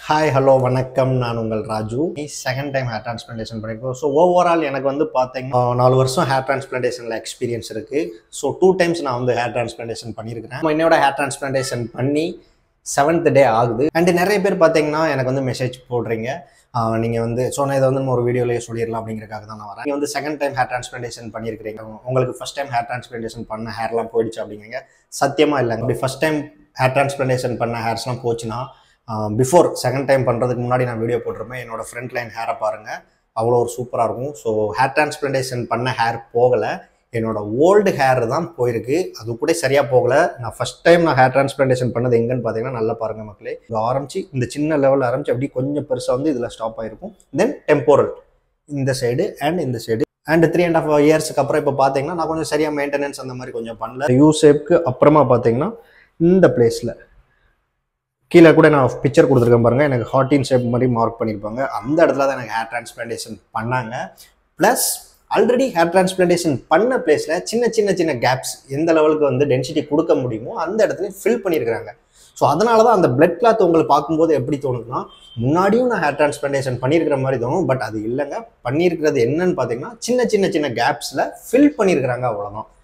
hi hello வணக்கம் நான் உங்கள் Raju second time hair transplantation பண்ணியிருக்கோம் ஸோ ஓவரால் எனக்கு வந்து பார்த்தீங்கன்னா நாலு வருஷம் ஹேர் டிரான்ஸ்பிளான்டேஷனில் எக்ஸ்பீரியன்ஸ் இருக்குது ஸோ டூ டைம்ஸ் நான் வந்து ஹேர் டிரான்ஸ்பிளான்டேஷன் பண்ணியிருக்கிறேன் நம்ம என்னோட ஹேர் டிரான்ஸ்பிளான்டேஷன் பண்ணி செவன்த் டே ஆகுது அண்ட் நிறைய பேர் பார்த்தீங்கன்னா எனக்கு வந்து மெசேஜ் போடுறீங்க நீங்கள் வந்து ஸோ நான் இதை வந்து நம்ம ஒரு வீடியோலேயே சொல்லிடலாம் அப்படிங்கிறக்காக தான் நான் வரேன் நீங்கள் வந்து செகண்ட் டைம் ஹேர் டிரான்ஸ்பிளான்டேஷன் பண்ணியிருக்கிறீங்க உங்களுக்கு ஃபஸ்ட் டைம் ஹேர் டிரான்ஸ்பிளான்டேஷன் பண்ண ஹேர்லாம் போயிடுச்சு அப்படிங்கிறீங்க சத்தியமாக இல்லைங்க அப்படி ஃபஸ்ட் டைம் ஹேர் டிரான்ஸ்பிளான்டேஷன் பண்ண ஹேர்ஸ்லாம் போச்சுன்னா பிஃபோர் செகண்ட் டைம் பண்ணுறதுக்கு முன்னாடி நான் வீடியோ போட்டிருப்பேன் என்னோட ஃப்ரண்ட் லைன் ஹேரை பாருங்கள் அவ்வளோ ஒரு சூப்பராக இருக்கும் ஸோ ஹேர் டிரான்ஸ்பிளான்டேஷன் பண்ண ஹேர் போகலை என்னோட ஓல்டு ஹேர் தான் போயிருக்கு அது கூட சரியாக போகலை நான் ஃபஸ்ட் டைம் நான் ஹேர் டிரான்ஸ்பிளான்டேஷன் பண்ணது எங்கன்னு பார்த்தீங்கன்னா நல்லா பாருங்கள் மக்களே இது ஆரம்பிச்சு இந்த சின்ன லெவலில் ஆரம்பிச்சு அப்படியே கொஞ்சம் பெருசாக வந்து இதில் ஸ்டாப் ஆகிருக்கும் தென் டெம்போரல் இந்த சைடு அண்ட் இந்த side and three and half இயர்ஸ்க்கு அப்புறம் இப்போ பார்த்தீங்கன்னா நான் கொஞ்சம் சரியாக மெயின்டெனன்ஸ் அந்த மாதிரி கொஞ்சம் பண்ணல யூ ஷேப்க்கு அப்புறமா பார்த்தீங்கன்னா இந்த பிளேஸில் கீழே கூட நான் பிக்சர் கொடுத்துருக்கேன் பாருங்கள் எனக்கு ஹார்டின் ஷேப் மாதிரி மார்க் பண்ணியிருப்பாங்க அந்த இடத்துல தான் எனக்கு ஹேர் டிரான்ஸ்பிளான்டேஷன் பண்ணாங்க ப்ளஸ் ஆல்ரெடி ஹேர் டிரான்ஸ்பிளான்டேஷன் பண்ண பிளேஸில் சின்ன சின்ன சின்ன கேப்ஸ் எந்த லெவலுக்கு வந்து டென்சிட்டி கொடுக்க முடியுமோ அந்த இடத்துல ஃபில் பண்ணியிருக்கிறாங்க ஸோ அதனால தான் அந்த பிளட் கிளாத் உங்களை பார்க்கும்போது எப்படி தோணுதுன்னா முன்னாடியும் நான் ஹேர் டிரான்ஸ்பிளான்டேஷன் பண்ணியிருக்கிற மாதிரி தோணும் பட் அது இல்லைங்க பண்ணியிருக்கிறது என்னன்னு பார்த்தீங்கன்னா சின்ன சின்ன சின்ன கேப்ஸில் ஃபில் பண்ணியிருக்கிறாங்க அவ்வளோதான்